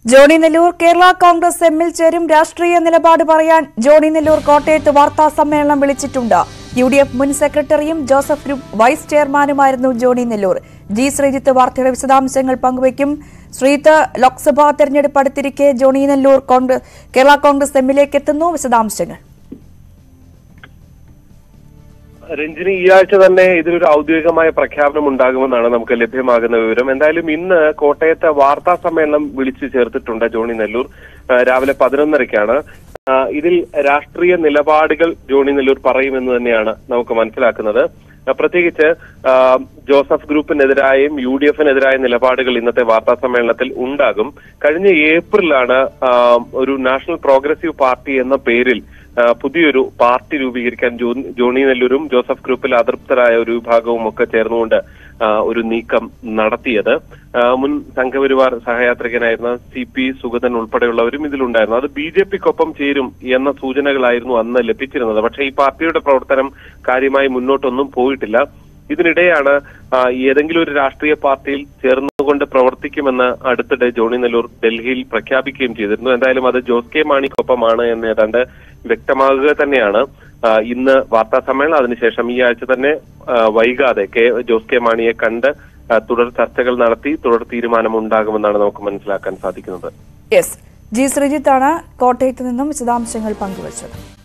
Johnny Nellore Kerala Congress എമ്മിൽ ചേരും രാഷ്ട്രീയ നിലപാട് പറയാൻ ജോണി നെല്ലൂർ കോട്ടയത്ത് വാർത്താ സമ്മേളനം വിളിച്ചിട്ടുണ്ട് യു ഡി എഫ് മുൻ സെക്രട്ടറിയും ജോസഫ് ഗ്രൂപ്പ് വൈസ് ചെയർമാനുമായിരുന്നു ജോണി നെല്ലൂർ ജി ശ്രീജിത്ത് വാർത്തയുടെ വിശദാംശങ്ങൾ പങ്കുവയ്ക്കും ശ്രീജിത്ത് ലോക്സഭാ തെരഞ്ഞെടുപ്പ് അടുത്തിരിക്കെ ജോണി നെല്ലൂർ കോൺഗ്രസ് കേരള കോൺഗ്രസ് എമ്മിലേക്ക് എത്തുന്നു വിശദാംശങ്ങൾ രഞ്ജിനി ഈ ആഴ്ച തന്നെ ഇതിലൊരു ഔദ്യോഗികമായ പ്രഖ്യാപനം ഉണ്ടാകുമെന്നാണ് നമുക്ക് ലഭ്യമാകുന്ന വിവരം എന്തായാലും ഇന്ന് കോട്ടയത്തെ വാർത്താ സമ്മേളനം വിളിച്ചു ചേർത്തിട്ടുണ്ട് ജോണി നെല്ലൂർ ആ, രാവിലെ പതിനൊന്നരയ്ക്കാണ് ആ, ഇതിൽ രാഷ്ട്രീയ നിലപാടുകൾ ജോണി നെല്ലൂർ പറയുമെന്ന് തന്നെയാണ് നമുക്ക് മനസ്സിലാക്കുന്നത് ആ, പ്രത്യേകിച്ച് ആ, ജോസഫ് ഗ്രൂപ്പിനെതിരായും യു ഡി എഫിനെതിരായ നിലപാടുകൾ ഇന്നത്തെ വാർത്താ സമ്മേളനത്തിൽ ഉണ്ടാകും കഴിഞ്ഞ ഏപ്രിലാണ് ആ, ഒരു നാഷണൽ പ്രോഗ്രസീവ് പാർട്ടി എന്ന പേരിൽ ആ, പുതിയൊരു പാർട്ടി രൂപീകരിക്കാൻ ജോ- ജോണി നെല്ലൂരും ജോസഫ് ഗ്രൂപ്പിൽ അതൃപ്തരായ ഒരു വിഭാഗവും ഒക്കെ ചേർന്നുകൊണ്ട് ആ, ഒരു നീക്കം നടത്തിയത് ആ, മുൻ സംഘപരിവാർ സഹയാത്രികനായിരുന്ന സി പി സുഗതൻ ഉൾപ്പെടെയുള്ളവരും ഇതിലുണ്ടായിരുന്നു അത് ബി ജെ പിക്കൊപ്പം ചേരും എന്ന സൂചനകളായിരുന്നു അന്ന് ലഭിച്ചിരുന്നത് പക്ഷേ ഈ പാർട്ടിയുടെ പ്രവർത്തനം കാര്യമായി മുന്നോട്ടൊന്നും പോയിട്ടില്ല ഇതിനിടെയാണ് ആ, ഏതെങ്കിലും ഒരു രാഷ്ട്രീയ പാർട്ടിയിൽ ചേർന്നുകൊണ്ട് പ്രവർത്തിക്കുമെന്ന് അടുത്തിടെ ജോണി നെല്ലൂർ ഡൽഹിയിൽ പ്രഖ്യാപിക്കുകയും ചെയ്തിരുന്നു എന്തായാലും അത് ജോസ് കെ മാണിക്കൊപ്പമാണ് എന്ന് ഏതാണ്ട് വ്യക്തമാകുക തന്നെയാണ് ആ, ഇന്ന് വാർത്താ സമ്മേളനം അതിനുശേഷം ഈ ആഴ്ച തന്നെ ആ, വൈകാതെ കെ ജോസ് കെ മാണിയെ കണ്ട് ആ, തുടർ ചർച്ചകൾ നടത്തി തുടർ തീരുമാനം ഉണ്ടാകുമെന്നാണ് നമുക്ക് മനസ്സിലാക്കാൻ സാധിക്കുന്നത് യെസ് ജി ശ്രീജിത്താണ് കോട്ടയത്ത് നിന്നും വിശദാംശങ്ങൾ പങ്കുവച്ചത്